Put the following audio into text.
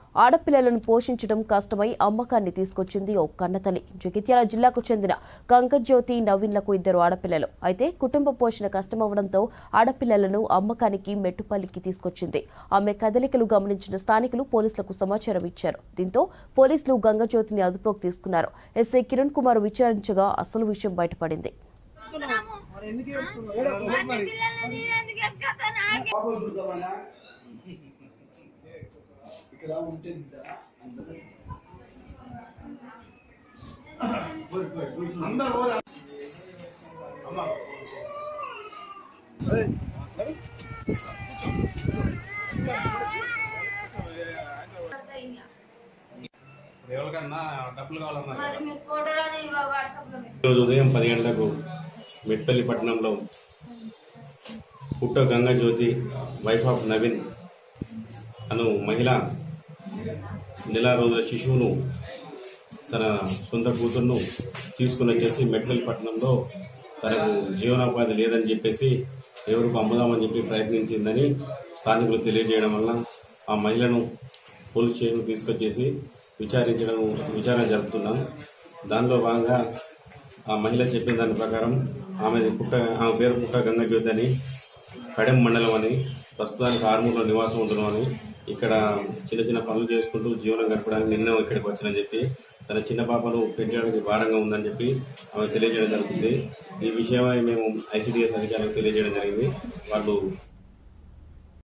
ఆడపిల్లలను పోషించడం కష్టమై అమ్మకాన్ని తీసుకొచ్చింది ఓ కన్నతల్లి జగిత్యాల జిల్లాకు చెందిన కంకజ్యోతి నవీన్లకు ఇద్దరు ఆడపిల్లలు అయితే కుటుంబ పోషణ కష్టమవడంతో ఆడపిల్లలను అమ్మకానికి మెట్టుపల్లికి తీసుకొచ్చింది ఆమె కదలికలు గమనించిన స్థానికులు పోలీసులకు సమాచారం ఇచ్చారు దీంతో పోలీసులు గంగజ్యోతిని అదుపులోకి తీసుకున్నారు ఎస్ఐ కిరణ్ కుమార్ విచారించగా అసలు విషయం బయటపడింది పాపలు చూద్దామన్నా ఇక్కడ ఉంటే బిడ్డ అందరూ పోయి, పోయి, కూర్చో. అందరూ పోరా. అమ్మ. ఎవరికన్నా డబ్బులు కావాలన్నా మరి మీరు ఫోటోలని వాట్సాప్ లో ఈరోజు ఉదయం పది గంటలకు మెట్పల్లి పట్టణంలో పుట్ట గంగా జ్యోతి వైఫ్ ఆఫ్ నవీన్ అను మహిళ నెల రోజుల శిశువును తన సొంత కూతుర్ను తీసుకుని వచ్చేసి మెట్పల్లి పట్టణంలో తనకు జీవనోపాధి లేదని చెప్పేసి ఎవరికి అమ్ముదామని చెప్పి ప్రయత్నించిందని స్థానికులు తెలియజేయడం వల్ల ఆ మహిళను పోలీస్ స్టేషన్ తీసుకొచ్చేసి విచారించడం విచారణ జరుపుతున్నాం దానిలో భాగంగా ఆ మహిళ చెప్పిన దాని ప్రకారం ఆమె పుట్ట ఆమె పేరు పుట్ట గంగజ్యోతి అని కడెం మండలం అని ప్రస్తుతానికి ఆర్మూర్లో నివాసం ఉంటున్నామని ఇక్కడ చిన్న చిన్న పనులు చేసుకుంటూ జీవనం గడపడానికి నిన్న ఇక్కడికి వచ్చినని చెప్పి తన చిన్న పాపను పెంచడానికి భారంగా ఉందని చెప్పి ఆమె తెలియజేయడం జరుగుతుంది ఈ విషయమై మేము ఐసిడిఎస్ అధికారులకు తెలియజేయడం జరిగింది వాళ్ళు